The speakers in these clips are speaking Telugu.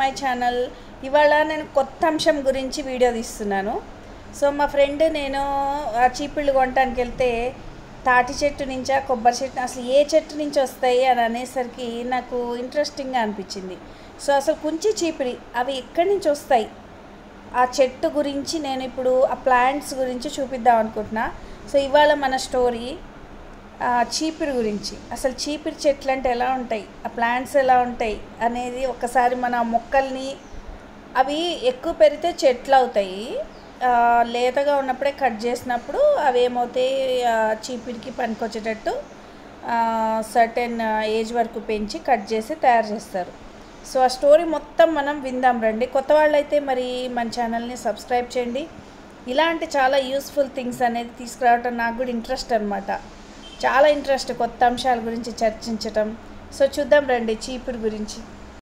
మై ఛానల్ ఇవాళ నేను కొత్త అంశం గురించి వీడియో తీస్తున్నాను సో మా ఫ్రెండ్ నేను ఆ చీపిళ్ళు కొనడానికి వెళ్తే తాటి చెట్టు నుంచా కొబ్బరి చెట్టు అసలు ఏ చెట్టు నుంచి వస్తాయి అని అనేసరికి నాకు ఇంట్రెస్టింగ్గా అనిపించింది సో అసలు కుంచి చీపిడి అవి ఎక్కడి నుంచి వస్తాయి ఆ చెట్టు గురించి నేను ఇప్పుడు ఆ ప్లాంట్స్ గురించి చూపిద్దాం అనుకుంటున్నా సో ఇవాళ మన స్టోరీ ఆ చీపిరి గురించి అసలు చీపిరి చెట్లు అంటే ఎలా ఉంటాయి ఆ ప్లాంట్స్ ఎలా ఉంటాయి అనేది ఒకసారి మన మొక్కల్ని అవి ఎక్కువ పెరిగితే చెట్లు అవుతాయి ఆ, లేతగా ఉన్నప్పుడే కట్ చేసినప్పుడు అవి ఏమవుతాయి ఆ, చీపిరికి పనికొచ్చేటట్టు సర్టెన్ ఏజ్ వరకు పెంచి కట్ చేసి తయారు చేస్తారు సో ఆ స్టోరీ మొత్తం మనం విందాం రండి కొత్త వాళ్ళైతే మరి మన ఛానల్ని సబ్స్క్రైబ్ చేయండి ఇలాంటి చాలా యూస్ఫుల్ థింగ్స్ అనేది తీసుకురావటం నాకు కూడా ఇంట్రెస్ట్ అనమాట చాలా ఇంట్రెస్ట్ కొత్త అంశాల గురించి చర్చించటం సో చూద్దాం రండి చీపురు గురించి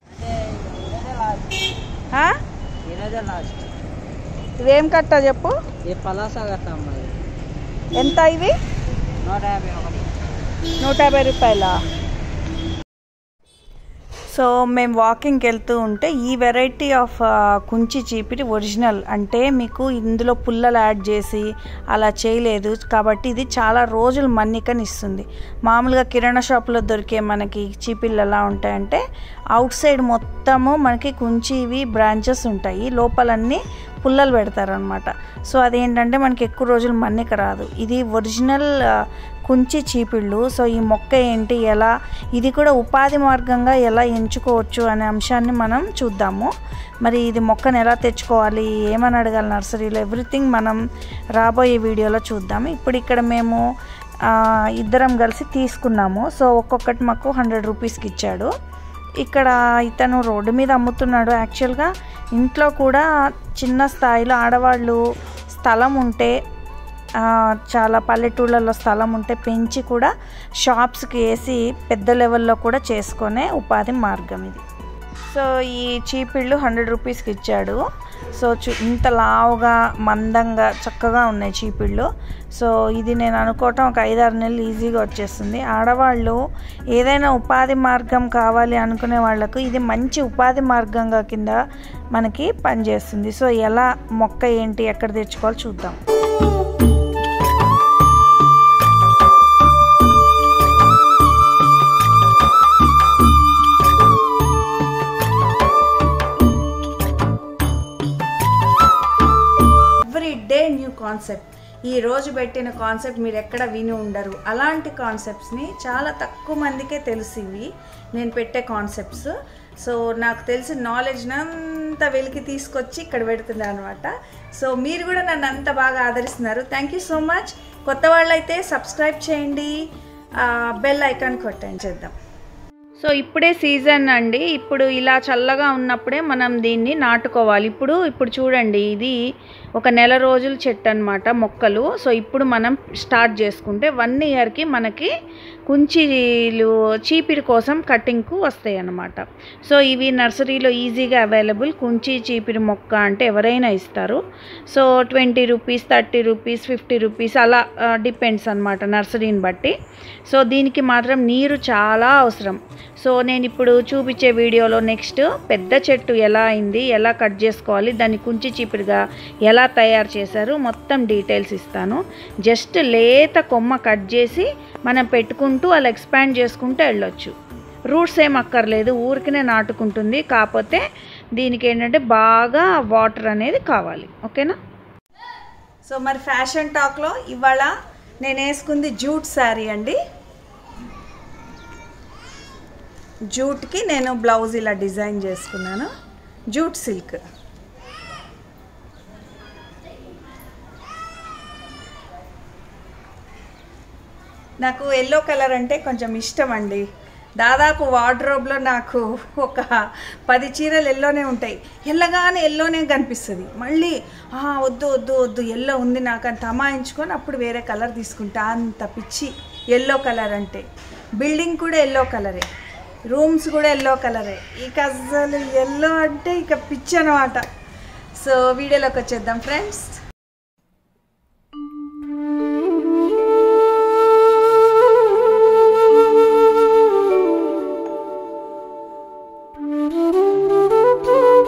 ఆ? ఇరవై లాస్ట్ ఇవేం కట్టా చెప్పు ఈ పలాస కట్టాం మరి ఎంత ఇవి నూట యాభై ఒకటి నూట యాభై రూపాయల సో మేము వాకింగ్కి వెళ్తూ ఉంటే ఈ వెరైటీ ఆఫ్ కుంచి చీపిరి ఒరిజినల్ అంటే మీకు ఇందులో పుల్లలు యాడ్ చేసి అలా చేయలేదు కాబట్టి ఇది చాలా రోజులు మన్నికని ఇస్తుంది మామూలుగా కిరాణా షాప్లో దొరికే మనకి చీపిళ్ళు ఎలా ఉంటాయంటే అవుట్ సైడ్ మొత్తము మనకి కుంచివి బ్రాంచెస్ ఉంటాయి లోపలన్నీ పుల్లలు పెడతారనమాట సో అదేంటంటే మనకి ఎక్కువ రోజులు మన్నిక రాదు ఇది ఒరిజినల్ ఆ, కుంచి చీపిళ్ళు సో ఈ మొక్క ఏంటి ఎలా ఇది కూడా ఉపాధి మార్గంగా ఎలా ఎంచుకోవచ్చు అనే అంశాన్ని మనం చూద్దాము మరి ఇది మొక్కను ఎలా తెచ్చుకోవాలి ఏమని అడగాలి నర్సరీలో ఎవ్రీథింగ్ మనం రాబోయే వీడియోలో చూద్దాం ఇప్పుడు ఇక్కడ మేము ఆ, ఇద్దరం కలిసి తీసుకున్నాము సో ఒక్కొక్కటి మాకు హండ్రెడ్ రూపీస్కి ఇచ్చాడు ఇక్కడ ఇతను రోడ్డు మీద అమ్ముతున్నాడు యాక్చువల్గా ఇంట్లో కూడా చిన్న స్థాయిలో ఆడవాళ్ళు స్థలం ఉంటే ఆ, చాలా పల్లెటూళ్ళలో స్థలం ఉంటే పెంచి కూడా షాప్స్కి వేసి పెద్ద లెవెల్లో కూడా చేసుకునే ఉపాధి మార్గం ఇది సో ఈ చీపిళ్ళు హండ్రెడ్ రూపీస్కి ఇచ్చాడు సో చూ ఇంత లావుగా మందంగా చక్కగా ఉన్నాయి చీపిళ్ళు సో ఇది నేను అనుకోవటం ఒక ఐదారు నెలలు ఈజీగా వచ్చేస్తుంది ఆడవాళ్ళు ఏదైనా ఉపాధి మార్గం కావాలి అనుకునే వాళ్ళకు ఇది మంచి ఉపాధి మార్గంగా కింద మనకి పనిచేస్తుంది సో ఎలా మొక్క ఏంటి ఎక్కడ తెచ్చుకోవాలో చూద్దాం ఎవ్రీ డే న్యూ కాన్సెప్ట్ ఈ రోజు పెట్టిన కాన్సెప్ట్ మీరు ఎక్కడ విని ఉండరు అలాంటి కాన్సెప్ట్స్ని చాలా తక్కువ మందికే తెలిసివి నేను పెట్టే కాన్సెప్ట్స్ సో నాకు తెలిసిన నాలెడ్జ్ అంతా వెలికి తీసుకొచ్చి ఇక్కడ పెడుతున్నాను అనమాట సో మీరు కూడా నన్ను అంత బాగా ఆదరిస్తున్నారు థ్యాంక్ యూ సో మచ్ కొత్త వాళ్ళైతే సబ్స్క్రైబ్ చేయండి బెల్ ఐకాన్ కొట్టండి చేద్దాం సో ఇప్పుడే సీజన్ అండి ఇప్పుడు ఇలా చల్లగా ఉన్నప్పుడే మనం దీన్ని నాటుకోవాలి ఇప్పుడు ఇప్పుడు చూడండి ఇది ఒక నెల రోజుల చెట్టు అనమాట మొక్కలు సో ఇప్పుడు మనం స్టార్ట్ చేసుకుంటే వన్ ఇయర్కి మనకి కుంచీలు చీపిరి కోసం కటింగ్కు వస్తాయి అన్నమాట సో ఇవి నర్సరీలో ఈజీగా అవైలబుల్ కుంచి చీపిరి మొక్క అంటే ఎవరైనా ఇస్తారు so twenty rupees thirty rupees fifty rupees అలా డిపెండ్స్ అనమాట నర్సరీని బట్టి సో దీనికి మాత్రం నీరు చాలా అవసరం సో నేను ఇప్పుడు చూపించే వీడియోలో నెక్స్ట్ పెద్ద చెట్టు ఎలా అయింది ఎలా కట్ చేసుకోవాలి దాన్ని కుంచి చీపిరిగా ఎలా తయారు చేశారు మొత్తం డీటెయిల్స్ ఇస్తాను జస్ట్ లేత కొమ్మ కట్ చేసి మనం పెట్టుకుంటూ అలా ఎక్స్పాండ్ చేసుకుంటూ వెళ్ళొచ్చు రూట్స్ ఏం అక్కర్లేదు ఊరికినే నాటుకుంటుంది కాకపోతే దీనికి ఏంటంటే బాగా వాటర్ అనేది కావాలి ఓకేనా సో మరి ఫ్యాషన్ టాక్లో ఇవాళ నేను వేసుకుంది జూట్ శారీ అండి జూట్కి నేను బ్లౌజ్ ఇలా డిజైన్ చేసుకున్నాను జూట్ సిల్క్ నాకు ఎల్లో కలర్ అంటే కొంచెం ఇష్టం అండి దాదాపు వార్డ్రోబ్లో నాకు ఒక పది చీరలు ఎల్లోనే ఉంటాయి ఎల్లగానే ఎల్లోనే కనిపిస్తుంది మళ్ళీ "ఆ, వద్దు వద్దు వద్దు ఎల్లో ఉంది నాకు అని తమాయించుకొని అప్పుడు వేరే కలర్ తీసుకుంటా అంత పిచ్చి ఎల్లో కలర్ అంటే బిల్డింగ్ కూడా ఎల్లో కలరే రూమ్స్ కూడా ఎల్లో కలరే ఇక అసలు ఎల్లో అంటే ఇక పిచ్చి అనమాట సో వీడియోలోకి వచ్చేద్దాం friends Thank you.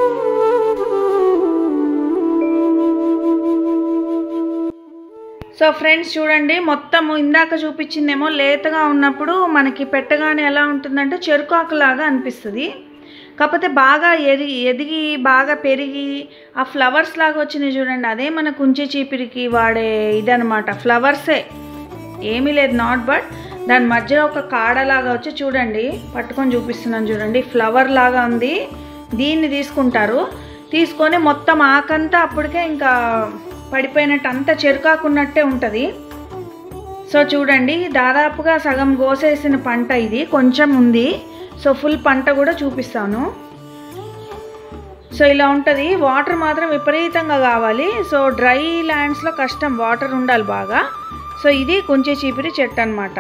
So friends చూడండి మొత్తం ఇందాక చూపించిందేమో లేతగా ఉన్నప్పుడు మనకి పెట్టగానే ఎలా ఉంటుందంటే చెరుకు ఆకులాగా అనిపిస్తుంది కాకపోతే బాగా ఎది ఎదిగి బాగా పెరిగి ఆ ఫ్లవర్స్ లాగా వచ్చినాయి చూడండి అదే మన కుంచి చీపిరికి వాడే ఇదనమాట ఫ్లవర్సే ఏమీ లేదు నాట్ బట్ దాని మధ్యలో ఒక కాడలాగా వచ్చి చూడండి పట్టుకొని చూపిస్తున్నాను చూడండి ఫ్లవర్ లాగా ఉంది దీన్ని తీసుకుంటారు తీసుకొని మొత్తం ఆకంతా అప్పటికే ఇంకా పడిపోయినట్టు అంతా చెరుకాకున్నట్టే ఉంటుంది సో చూడండి దాదాపుగా సగం కోసేసిన పంట ఇది కొంచెం ఉంది సో ఫుల్ పంట కూడా చూపిస్తాను సో ఇలా ఉంటుంది వాటర్ మాత్రం విపరీతంగా కావాలి సో డ్రై ల్యాండ్స్లో కష్టం వాటర్ ఉండాలి బాగా సో ఇది కొంచెం చీపిరి చెట్టు అనమాట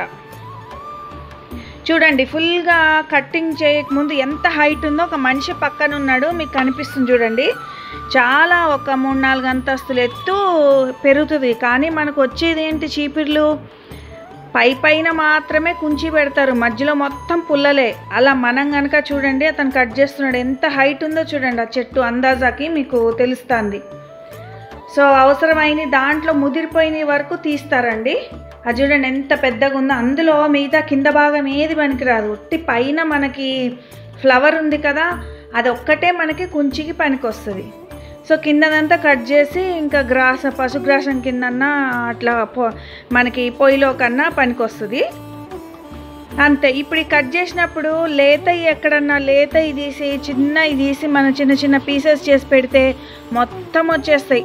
చూడండి ఫుల్గా కట్టింగ్ చేయకముందు ఎంత హైట్ ఉందో ఒక మనిషి పక్కన ఉన్నాడు మీకు కనిపిస్తుంది చూడండి చాలా ఒక మూడు నాలుగు అంతస్తులు ఎత్తు పెరుగుతుంది కానీ మనకు వచ్చేది ఏంటి చీపిర్లు పై పైన మాత్రమే కుంచి పెడతారు మధ్యలో మొత్తం పుల్లలే అలా మనం కనుక చూడండి అతను కట్ చేస్తున్నాడు ఎంత హైట్ ఉందో చూడండి ఆ చెట్టు అందాజాకి మీకు తెలుస్తుంది సో అవసరమైన దాంట్లో ముదిరిపోయిన వరకు తీస్తారండి అది చూడండి ఎంత పెద్దగా ఉందో అందులో మిగతా కింద భాగం ఏది పనికిరాదు ఉట్టి పైన మనకి ఫ్లవర్ ఉంది కదా అది ఒక్కటే మనకి కుంచికి పనికి వస్తుంది సో కిందనంతా కట్ చేసి ఇంకా గ్రాస పశుగ్రాసం కిందన్నా అట్లా పొ మనకి పొయ్యిలో కన్నా పనికి వస్తుంది అంతే ఇప్పుడు ఈ కట్ చేసినప్పుడు లేత ఎక్కడన్నా లేత తీసి చిన్న తీసి మన చిన్న చిన్న పీసెస్ చేసి పెడితే మొత్తం వచ్చేస్తాయి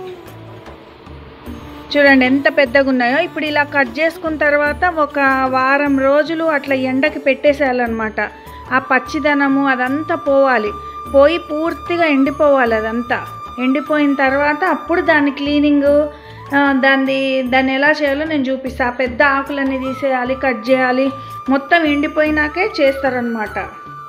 చూడండి ఎంత పెద్దగా ఉన్నాయో ఇప్పుడు ఇలా కట్ చేసుకున్న తర్వాత ఒక వారం రోజులు అట్లా ఎండకి పెట్టేసేయాలన్నమాట ఆ పచ్చిదనము అదంతా పోవాలి పోయి పూర్తిగా ఎండిపోవాలి అదంతా ఎండిపోయిన తర్వాత అప్పుడు దాన్ని క్లీనింగ్ దాన్ని దాన్ని ఎలా చేయాలో నేను చూపిస్తాను ఆ పెద్ద ఆకులన్నీ తీసేయాలి కట్ చేయాలి మొత్తం ఎండిపోయినాకే చేస్తారనమాట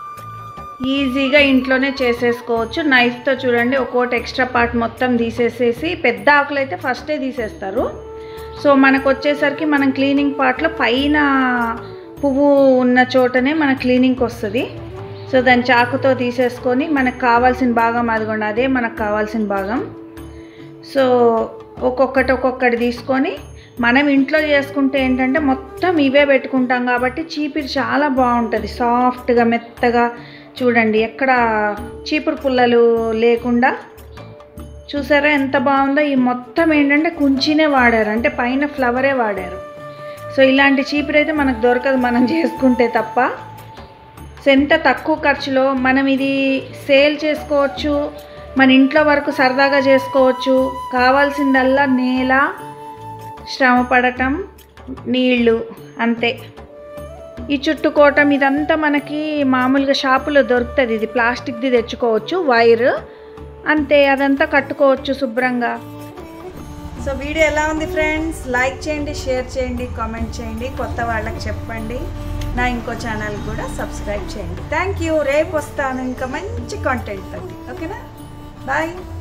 ఈజీగా ఇంట్లోనే చేసేసుకోవచ్చు నైఫ్తో చూడండి ఒక్కోటి ఎక్స్ట్రా పార్ట్ మొత్తం తీసేసేసి పెద్ద ఆకులు అయితే ఫస్టే తీసేస్తారు సో మనకు వచ్చేసరికి మనం క్లీనింగ్ పార్ట్లో పైన పువ్వు ఉన్న చోటనే మన క్లీనింగ్కి వస్తుంది సో దాన్ని చాకుతో తీసేసుకొని మనకు కావాల్సిన భాగం అదిగోండి అదే మనకు కావాల్సిన భాగం సో ఒక్కొక్కటి ఒక్కొక్కటి తీసుకొని మనం ఇంట్లో చేసుకుంటే ఏంటంటే మొత్తం ఇవే పెట్టుకుంటాం కాబట్టి చీపిరి చాలా బాగుంటుంది సాఫ్ట్గా మెత్తగా చూడండి ఎక్కడ చీపురు పుల్లలు లేకుండా చూసారా ఎంత బాగుందో ఈ మొత్తం ఏంటంటే కుంచినే వాడారు అంటే పైన ఫ్లవరే వాడారు సో ఇలాంటి చీపురు అయితే మనకు దొరకదు మనం చేసుకుంటే తప్ప సో ఎంత తక్కువ ఖర్చులో మనం ఇది సేల్ చేసుకోవచ్చు మన ఇంట్లో వరకు సరదాగా చేసుకోవచ్చు కావాల్సిందల్లా నేల శ్రమ పడటం నీళ్ళు అంతే ఈ చుట్టుకోవటం ఇదంతా మనకి మామూలుగా షాపులో దొరుకుతుంది ఇది ప్లాస్టిక్ది తెచ్చుకోవచ్చు వైర్ అంతే అదంతా కట్టుకోవచ్చు శుభ్రంగా సో వీడియో ఎలా ఉంది ఫ్రెండ్స్ లైక్ చేయండి షేర్ చేయండి కామెంట్ చేయండి కొత్త వాళ్ళకి చెప్పండి నా ఇంకో ఛానల్ కూడా సబ్స్క్రైబ్ చేయండి థ్యాంక్ యూ రేపు వస్తాను ఇంకా మంచి కాంటెంట్ తోటి ఓకేనా బాయ్